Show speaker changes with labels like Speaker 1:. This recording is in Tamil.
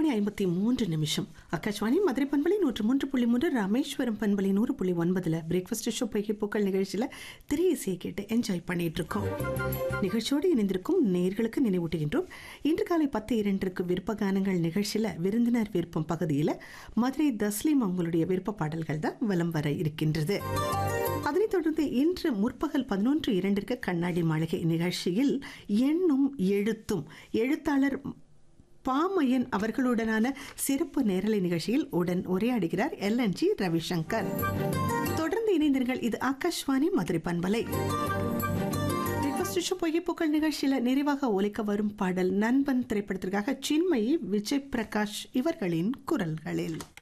Speaker 1: ஐம்பத்தி மூன்று நிமிஷம் ஆகாஷ்வாணி மதுரை பண்பலை நூற்று மூன்று புள்ளி மூன்று ராமேஸ்வரம் பண்பலை நூறு புள்ளி ஒன்பதுல பிரேக்ஃபாஸ்ட் ஷோ பைகி பூக்கள் நிகழ்ச்சியில திரை இசையை கேட்டு என்ஜாய் பண்ணிட்டு இருக்கோம் நிகழ்ச்சியோடு இணைந்திருக்கும் நேர்களுக்கு நினைவூட்டுகின்றோம் இன்று காலை பத்து இரண்டிற்கு விருப்ப கானங்கள் நிகழ்ச்சியில விருந்தினர் விருப்பம் பகுதியில் மதுரை தஸ்லீம் அவங்களுடைய விருப்ப பாடல்கள் தான் வலம் வர இருக்கின்றது அதனைத் தொடர்ந்து இன்று முற்பகல் பதினொன்று இரண்டிற்கு கண்ணாடி மாளிகை நிகழ்ச்சியில் எண்ணும் எழுத்தும் எழுத்தாளர் பாமையன் அவர்களுடனான சிறப்பு நேரலை நிகழ்ச்சியில் உடன் உரையாடுகிறார் எல்என்ஜி ரவிசங்கர் தொடர்ந்து இணைந்தீர்கள் இது ஆகாஷ்வாணி மதுரை பண்பலை பொய்யப்பூக்கள் நிகழ்ச்சியில நிறைவாக ஒலிக்க வரும் பாடல் நண்பன் திரைப்படத்திற்காக சின்மயி விஜய் பிரகாஷ் இவர்களின் குரல்களில்